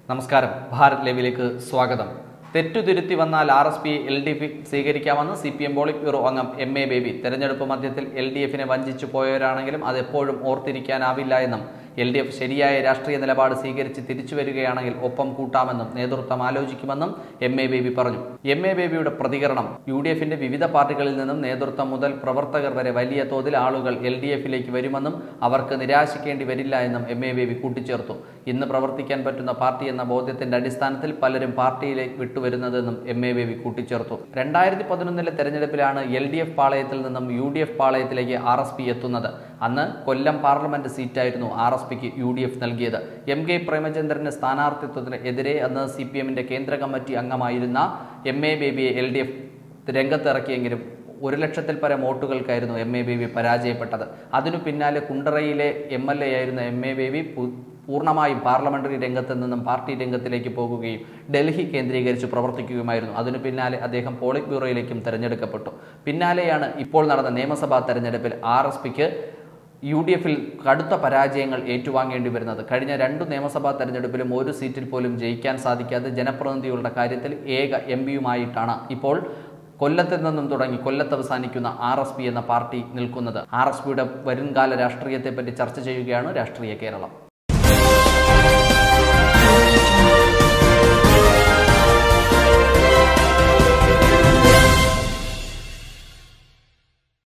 നമസ്കാരം ഭാരത് ലൈവിലേക്ക് സ്വാഗതം തെറ്റുതിരുത്തി വന്നാൽ R S P L D F സ്വീകരിക്കാമെന്ന് C P M polit bureau അംഗം എം എ ബേബി തെരഞ്ഞെടുപ്പ് മധ്യത്തിൽ എൽ ഡി എഫിനെ വഞ്ചിച്ചു പോയവരാണെങ്കിലും അത് എപ്പോഴും ഓർത്തിരിക്കാനാവില്ല എന്നും എൽ ഡി എഫ് ശരിയായ രാഷ്ട്രീയ നിലപാട് സ്വീകരിച്ച് തിരിച്ചു വരികയാണെങ്കിൽ ഒപ്പം കൂട്ടാമെന്നും നേതൃത്വം ആലോചിക്കുമെന്നും എം എ ബേബി പറഞ്ഞു എം എ ബേബിയുടെ പ്രതികരണം യു ഡി എഫിന്റെ വിവിധ പാർട്ടികളിൽ നിന്നും നേതൃത്വം മുതൽ പ്രവർത്തകർ വരെ വലിയ തോതിൽ ആളുകൾ എൽ ഡി എഫിലേക്ക് വരുമെന്നും അവർക്ക് നിരാശിക്കേണ്ടി വരില്ല എന്നും എം എ ബേബി കൂട്ടിച്ചേർത്തു ഇന്ന് പ്രവർത്തിക്കാൻ പറ്റുന്ന പാർട്ടി എന്ന ബോധ്യത്തിന്റെ അടിസ്ഥാനത്തിൽ പലരും പാർട്ടിയിലേക്ക് വിട്ടുവരുന്നതെന്നും എം എ ബേബി കൂട്ടിച്ചേർത്തു രണ്ടായിരത്തി പതിനൊന്നിലെ തെരഞ്ഞെടുപ്പിലാണ് എൽ ഡി എഫ് പാളയത്തിൽ നിന്നും യു ഡി എഫ് പാളയത്തിലേക്ക് ആർ എസ് പി എത്തുന്നത് അന്ന് കൊല്ലം പാർലമെന്റ് സീറ്റായിരുന്നു ആർ എസ് പിക്ക് യു ഡി എഫ് നൽകിയത് എം കെ പ്രേമചന്ദ്രന്റെ സ്ഥാനാർത്ഥിത്വത്തിന് എതിരെ അന്ന് സി പി എമ്മിന്റെ കേന്ദ്ര കമ്മിറ്റി അംഗമായിരുന്ന എം എ ബേബിയെ എൽ ഡി എഫ് രംഗത്തിറക്കിയെങ്കിലും ഒരു ലക്ഷത്തിൽ പരം വോട്ടുകൾക്കായിരുന്നു എം എ ബേബി പരാജയപ്പെട്ടത് അതിനു പിന്നാലെ കുണ്ടറയിലെ എം എൽ എ ആയിരുന്ന എം എ ബേബി പു- പൂർണ്ണമായും പാർലമെന്ററി രംഗത്ത് നിന്നും പാർട്ടി രംഗത്തിലേക്ക് പോകുകയും ഡൽഹി കേന്ദ്രീകരിച്ച് പ്രവർത്തിക്കുകയുമായിരുന്നു അതിനു പിന്നാലെ അദ്ദേഹം പോളിറ്റ് ബ്യൂറോയിലേക്കും തെരഞ്ഞെടുക്കപ്പെട്ടു പിന്നാലെയാണ് ഇപ്പോൾ നടന്ന നിയമസഭാ തെരഞ്ഞെടുപ്പിൽ ആർ എസ് പിക്ക് യു ഡി എഫിൽ കടുത്ത പരാജയങ്ങൾ ഏറ്റുവാങ്ങേണ്ടി വരുന്നത് കഴിഞ്ഞ രണ്ടു നിയമസഭാ തെരഞ്ഞെടുപ്പിലും ഒരു സീറ്റിൽ പോലും ജയിക്കാൻ സാധിക്കാതെ ജനപ്രതിനിധികളുടെ കാര്യത്തിൽ ഏക എം പിയുമായിട്ടാണ് ഇപ്പോൾ കൊല്ലത്തിൽ നിന്നും തുടങ്ങി കൊല്ലത്ത് അവസാനിക്കുന്ന ആർ എസ് പി എന്ന പാർട്ടി നിൽക്കുന്നത് ആർ എസ് പിയുടെ വരുംകാല രാഷ്ട്രീയത്തെപ്പറ്റി ചർച്ച ചെയ്യുകയാണ് രാഷ്ട്രീയ കേരളം